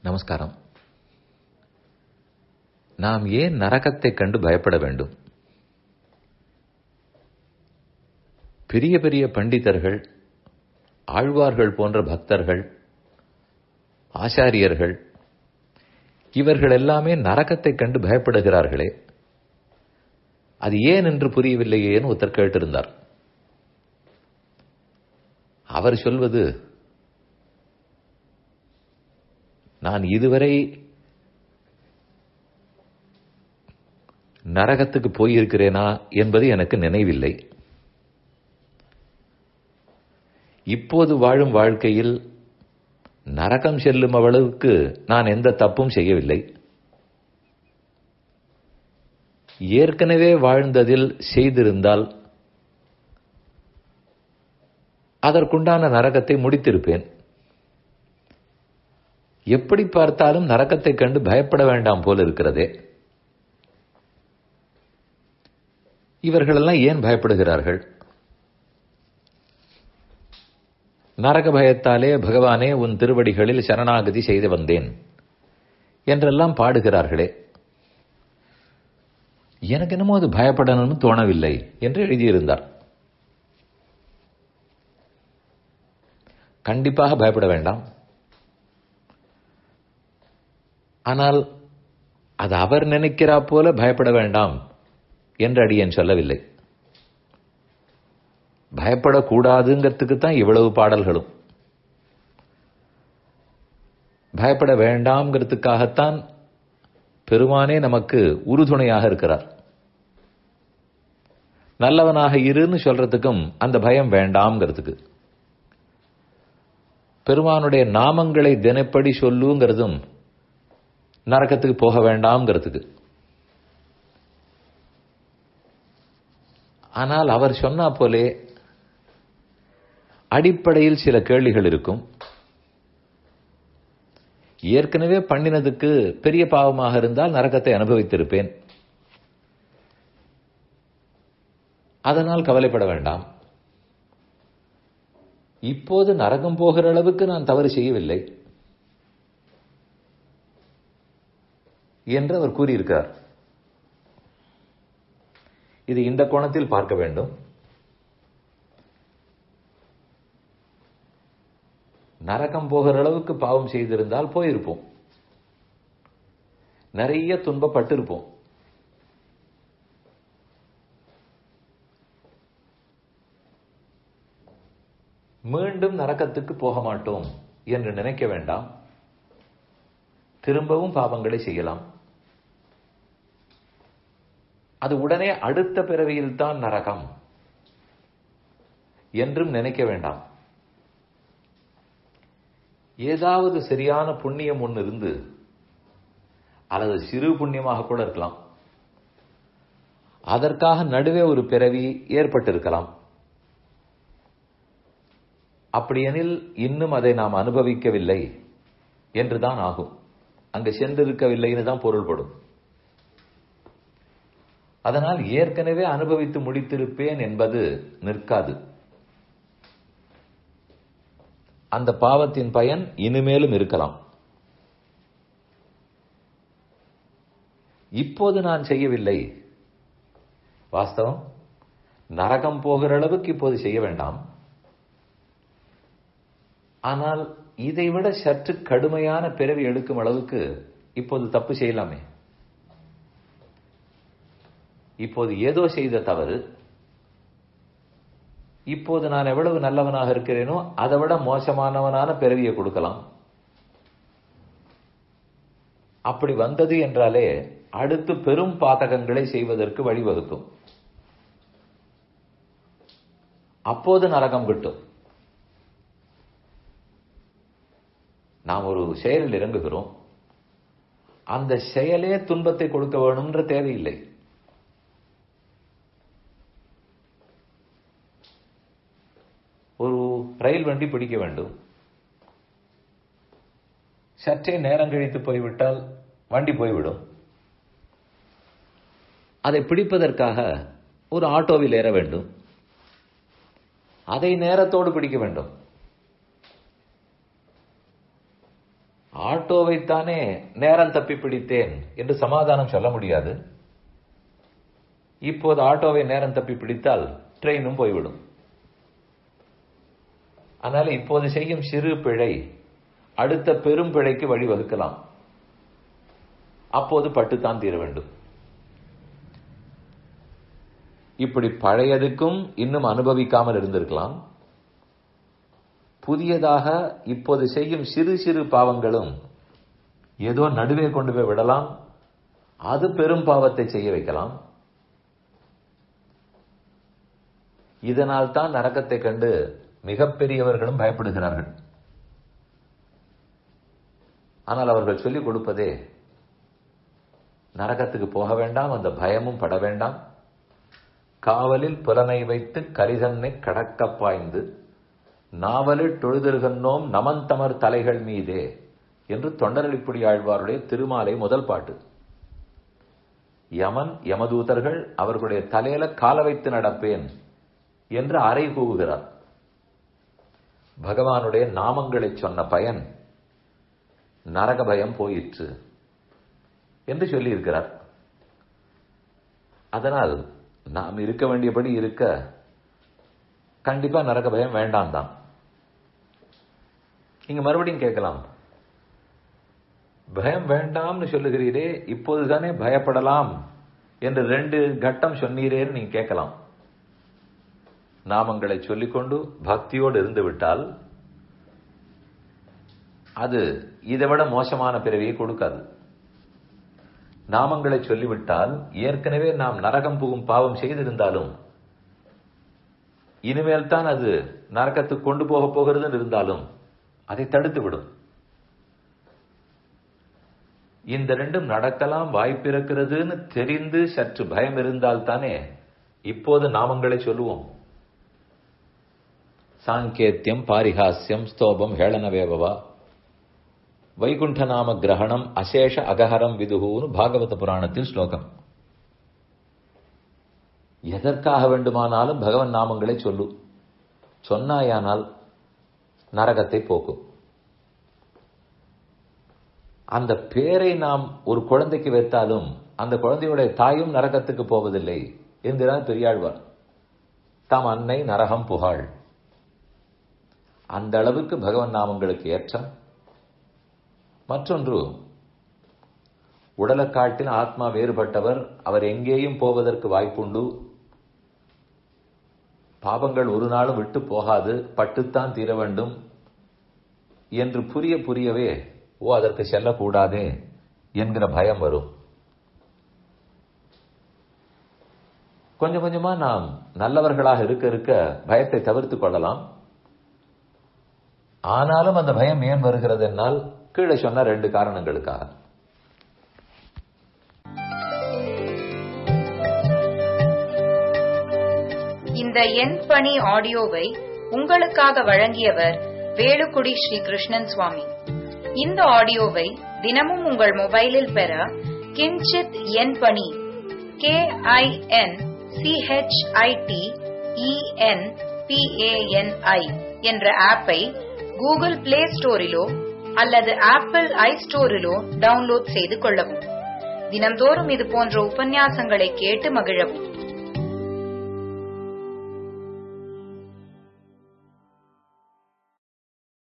நமஸ்காரம் நாம் ஏன் நரகத்தைக் கண்டு பயப்பட வேண்டும் பெரிய பெரிய பண்டிதர்கள் ஆழ்வார்கள் போன்ற பக்தர்கள் ஆச்சாரியர்கள் இவர்கள் எல்லாமே நரகத்தைக் கண்டு பயப்படுகிறார்களே அது ஏன் என்று புரியவில்லையேன்னு ஒருத்தர் கேட்டிருந்தார் அவர் சொல்வது நான் இதுவரை நரகத்துக்கு போயிருக்கிறேனா என்பது எனக்கு நினைவில்லை இப்போது வாழும் வாழ்க்கையில் நரகம் செல்லும் அளவுக்கு நான் எந்த தப்பும் செய்யவில்லை ஏற்கனவே வாழ்ந்ததில் செய்திருந்தால் அதற்குண்டான நரகத்தை முடித்திருப்பேன் எப்படி பார்த்தாலும் நரக்கத்தைக் கண்டு பயப்பட வேண்டாம் போல இருக்கிறதே இவர்களெல்லாம் ஏன் பயப்படுகிறார்கள் நரக பயத்தாலே பகவானே உன் திருவடிகளில் சரணாகதி செய்து வந்தேன் என்றெல்லாம் பாடுகிறார்களே எனக்கு என்னமோ அது பயப்படணும்னு தோணவில்லை என்று எழுதியிருந்தார் கண்டிப்பாக பயப்பட வேண்டாம் ஆனால் அது அவர் நினைக்கிறா போல பயப்பட வேண்டாம் என்று அடியேன் சொல்லவில்லை பயப்படக்கூடாதுங்கிறதுக்கு தான் இவ்வளவு பாடல்களும் பயப்பட வேண்டாம்ங்கிறதுக்காகத்தான் பெருமானே நமக்கு உறுதுணையாக இருக்கிறார் நல்லவனாக இருன்னு சொல்றதுக்கும் அந்த பயம் வேண்டாம்ங்கிறதுக்கு பெருமானுடைய நாமங்களை தினப்படி சொல்லுங்கிறதும் நரக்கத்துக்கு போக வேண்டாம்ங்கிறதுக்கு ஆனால் அவர் சொன்னா போலே அடிப்படையில் சில கேள்விகள் இருக்கும் ஏற்கனவே பண்ணினதுக்கு பெரிய பாவமாக இருந்தால் நரகத்தை அனுபவித்திருப்பேன் அதனால் கவலைப்பட வேண்டாம் இப்போது நரகம் போகிற அளவுக்கு நான் தவறு செய்யவில்லை என்று அவர் கூறியிருக்கார் இது இந்த கோணத்தில் பார்க்க வேண்டும் நரகம் போகிற அளவுக்கு பாவம் செய்திருந்தால் போயிருப்போம் நிறைய துன்பப்பட்டிருப்போம் மீண்டும் நரக்கத்துக்கு போக மாட்டோம் என்று நினைக்க வேண்டாம் திரும்பவும் பாவங்களை செய்யலாம் அது உடனே அடுத்த பிறவியில் தான் நரகம் என்றும் நினைக்க வேண்டாம் ஏதாவது சரியான புண்ணியம் ஒன்று இருந்து அல்லது சிறு புண்ணியமாக கூட இருக்கலாம் அதற்காக நடுவே ஒரு பிறவி ஏற்பட்டிருக்கலாம் அப்படியெனில் இன்னும் அதை நாம் அனுபவிக்கவில்லை என்றுதான் ஆகும் அங்கு சென்றிருக்கவில்லைன்னு தான் பொருள்படும் அதனால் ஏற்கனவே அனுபவித்து முடித்திருப்பேன் என்பது நிற்காது அந்த பாவத்தின் பயன் இனிமேலும் இருக்கலாம் இப்போது நான் செய்யவில்லை வாஸ்தவம் நரகம் போகிற அளவுக்கு இப்போது செய்ய வேண்டாம் ஆனால் இதைவிட சற்று கடுமையான பிறவி எடுக்கும் அளவுக்கு இப்போது தப்பு செய்யலாமே இப்போது ஏதோ செய்த தவறு இப்போது நான் எவ்வளவு நல்லவனாக இருக்கிறேனோ அதை விட மோசமானவனான பிறவியை கொடுக்கலாம் அப்படி வந்தது என்றாலே அடுத்து பெரும் பாதகங்களை செய்வதற்கு வழிவகுக்கும் அப்போது நரகம் கிட்டும் நாம் ஒரு செயலில் இறங்குகிறோம் அந்த செயலே துன்பத்தை கொடுக்க வேணும்ன்ற தேவையில்லை ஒரு ரயில் வண்டி பிடிக்க வேண்டும் சற்றே நேரம் கழித்து போய்விட்டால் வண்டி போய்விடும் அதை பிடிப்பதற்காக ஒரு ஆட்டோவில் ஏற வேண்டும் அதை நேரத்தோடு பிடிக்க வேண்டும் ஆட்டோவைத்தானே நேரம் தப்பி பிடித்தேன் என்று சமாதானம் சொல்ல முடியாது இப்போது ஆட்டோவை நேரம் தப்பி பிடித்தால் ட்ரெயினும் போய்விடும் அதனால இப்போது செய்யும் சிறு பிழை அடுத்த பெரும் பிழைக்கு வழிவகுக்கலாம் அப்போது பட்டுத்தான் தீர வேண்டும் இப்படி பழையதுக்கும் இன்னும் அனுபவிக்காமல் இருந்திருக்கலாம் புதியதாக இப்போது செய்யும் சிறு சிறு பாவங்களும் ஏதோ நடுவே கொண்டு போய் விடலாம் அது பெரும் பாவத்தை செய்ய வைக்கலாம் இதனால் தான் நரக்கத்தை கண்டு மிகப்பெரியவர்களும் பயப்படுகிறார்கள் ஆனால் அவர்கள் சொல்லிக் கொடுப்பதே நரகத்துக்கு போக வேண்டாம் அந்த பயமும் பட வேண்டாம் காவலில் புலனை வைத்து கரிதன்னை கடக்க பாய்ந்து நாவலில் தொழுதருகன்னோம் நமந்தமர் தலைகள் மீதே என்று தொண்டரளிப்புடி ஆழ்வாருடைய திருமாலை முதல் பாட்டு யமன் யமதூதர்கள் அவர்களுடைய தலையில கால வைத்து நடப்பேன் என்று அறை கூவுகிறார் பகவானுடைய நாமங்களை சொன்ன பயன் நரக பயம் போயிற்று என்று சொல்லியிருக்கிறார் அதனால் நாம் இருக்க வேண்டியபடி இருக்க கண்டிப்பா நரக பயம் வேண்டாம் தான் இங்க மறுபடியும் கேட்கலாம் பயம் வேண்டாம்னு சொல்லுகிறீரே இப்போதுதானே பயப்படலாம் என்று ரெண்டு கட்டம் சொன்னீரேன்னு நீங்க கேட்கலாம் நாமங்களை சொல்லிக்கொண்டு பக்தியோடு இருந்து விட்டால் அது இதை விட மோசமான பிறவியை கொடுக்காது நாமங்களை சொல்லிவிட்டால் ஏற்கனவே நாம் நரகம் புகும் பாவம் செய்திருந்தாலும் இனிமேல் தான் அது நரக்கத்துக்கு கொண்டு போக போகிறது இருந்தாலும் அதை தடுத்து விடும் இந்த ரெண்டும் நடக்கலாம் வாய்ப்பிருக்கிறதுன்னு தெரிந்து சற்று பயம் இருந்தால் தானே இப்போது நாமங்களை சொல்லுவோம் சாங்கேத்தியம் பாரிஹாஸ்யம் ஸ்தோபம் ஹேளனவேவவா வைகுண்ட நாம கிரகணம் அசேஷ அகஹரம் விதுகுன்னு பாகவத புராணத்தில் ஸ்லோகம் எதற்காக வேண்டுமானாலும் பகவன் நாமங்களை சொல்லு சொன்னாயானால் நரகத்தை போக்கும் அந்த பேரை நாம் ஒரு குழந்தைக்கு வைத்தாலும் அந்த குழந்தையுடைய தாயும் நரகத்துக்கு போவதில்லை என்கிறார் பெரியாழ்வார் தாம் அன்னை நரகம் புகாள் அந்த அளவுக்கு பகவன் நாமங்களுக்கு ஏற்றம் மற்றொன்று உடலை காட்டில் ஆத்மா வேறுபட்டவர் அவர் எங்கேயும் போவதற்கு வாய்ப்புண்டு பாவங்கள் ஒரு நாளும் விட்டு போகாது பட்டுத்தான் தீர வேண்டும் என்று புரிய புரியவே ஓ அதற்கு செல்லக்கூடாதே என்கிற பயம் வரும் கொஞ்சம் கொஞ்சமா நாம் நல்லவர்களாக இருக்க இருக்க பயத்தை தவிர்த்து கொள்ளலாம் ஆனாலும் அந்த பயம் ஏன் வருகிறது என்னால் கீழே சொன்ன ரெண்டு காரணங்களுக்காக இந்த எண் பணி ஆடியோவை உங்களுக்காக வழங்கியவர் வேலுக்குடி ஸ்ரீ கிருஷ்ணன் சுவாமி இந்த ஆடியோவை தினமும் உங்கள் மொபைலில் பெற கிஞ்சித் எண் பணி கே ஐ என் சிஹெச்ஐடி இஎன் பிஏஎன்ஐ என்ற ஆப்பை கூகுள் பிளே ஸ்டோரிலோ அல்லது ஆப்பிள் ஐ ஸ்டோரிலோ டவுன்லோட் செய்து கொள்ளவும் தினம்தோறும் இது போன்ற உபன்யாசங்களை கேட்டு மகிழவும்